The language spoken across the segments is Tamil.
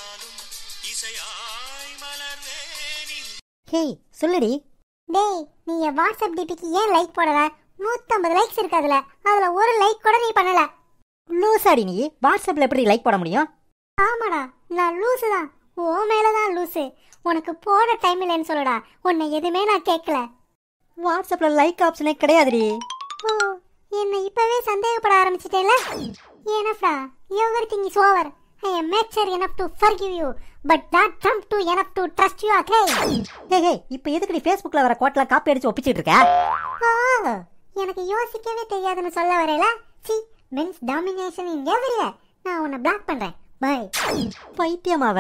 ஹேய் சொல்லுடி டேய் நீ என் வாட்ஸ்அப் டிபிக்கு ஏன் லைக் போடல நூத்தம்பது லைக்ஸ் இருக்கு அதுல அதுல ஒரு லைக் கூட நீ பண்ணல லூசாடி நீ வாட்ஸ்அப்ல எப்படி லைக் போட முடியும் ஆமாடா நான் லூசு தான் ஓ மேலதான் லூசு உனக்கு போட டைம் இல்லைன்னு சொல்லுடா உன்னை எதுவுமே நான் கேட்கல வாட்ஸ்அப்ல லைக் ஆப்ஷனே கிடையாதுடி ஓ என்னை இப்பவே சந்தேகப்பட ஆரம்பிச்சிட்டேல ஏனஃப்டா everything is over I am mature enough to forgive you but not come to enough to trust you okay hey hey இப்போ எதுக்கு நீ ஃபேஸ்புக்ல வர கோட்லாம் காப்பி அடிச்சு ஒப்பிச்சிட்டு இருக்க ஓ எனக்கு யோசிக்கவே தெரியாதுன்னு சொல்ல வரல see men's domination in everywhere நான் உன்னை பிளாக் பண்றேன் பை பைத்தியமாவ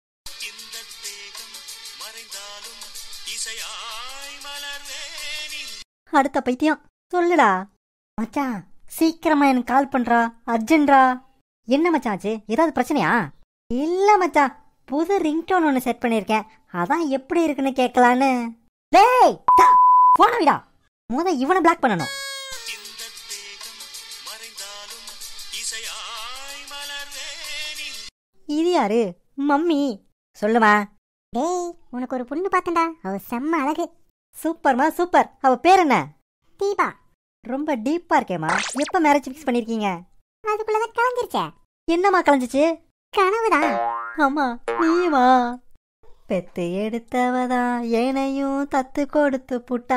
அடுத்த பைத்தியம் சொல்லுடா மச்சான் சீக்கிரமா எனக்கு கால் பண்றா அர்ஜென்ட்ரா என்ன மச்சான் ஆச்சு ஏதாவது பிரச்சனையா இல்ல மச்சான் புது ரிங்டோன் ஒன்று செட் பண்ணியிருக்கேன் அதான் எப்படி இருக்குன்னு கேட்கலான்னு டேய் போன விடா முத இவனை பிளாக் பண்ணணும் இது யாரு மம்மி சொல்லுமா டேய் உனக்கு ஒரு பொண்ணு பார்த்தேன்டா அவ செம்ம அழகு சூப்பர்மா சூப்பர் அவ பேர் என்ன தீபா ரொம்ப டீப்பா இருக்கேம்மா எப்ப மேரேஜ் ஃபிக்ஸ் பண்ணிருக்கீங்க அதுக்குள்ளதான் கலந்துருச்சே என்னம்மா கலைஞ்சிச்சு கனவுதான் ஆமா நீவா பெத்து எடுத்தவதா ஏனையும் தத்து கொடுத்து புட்டா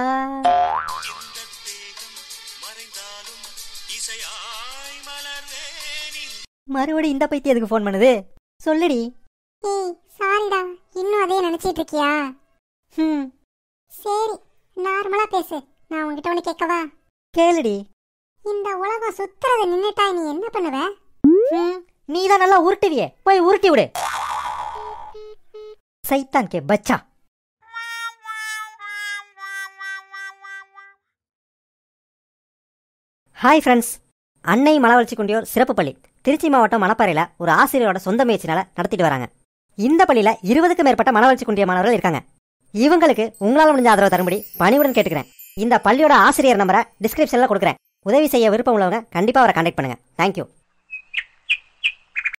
மறுபடியும் இந்த பைத்தியம் எதுக்கு ஃபோன் பண்ணுது சொல்லுடி ஏய் சாரிடா இன்னும் அதே நினைச்சிட்டு இருக்கியா ம் சரி நார்மலா பேசு நான் உன்கிட்ட ஒண்ணு கேட்கவா கேளுடி இந்த உலகம் சுத்துறத நின்னுட்டா நீ என்ன பண்ணுவ ம் நீ தான் நல்லா உருட்டுவியே போய் உருட்டி விடு சைத்தான் கே பச்சா ஹாய் ஃப்ரெண்ட்ஸ் அன்னை மலவளர்ச்சி குண்டியோர் சிறப்பு பள்ளி திருச்சி மாவட்டம் மணப்பாறையில் ஒரு ஆசிரியரோட சொந்த முயற்சினால நடத்திட்டு வராங்க இந்த பள்ளியில் இருபதுக்கும் மேற்பட்ட மனவளர்ச்சி குண்டிய மாணவர்கள் இருக்காங்க இவங்களுக்கு உங்களால் முடிஞ்ச ஆதரவு தரும்படி பணிவுடன் கேட்டுக்கிறேன் இந்த பள்ளியோட ஆசிரியர் நம்பரை டிஸ்கிரிப்ஷனில் கொடுக்குறேன் உதவி செய்ய விருப்பம் உள்ளவங்க கண்டிப்பாக அவரை கான்டாக்ட் பண்ணுங்க தேங்க்யூ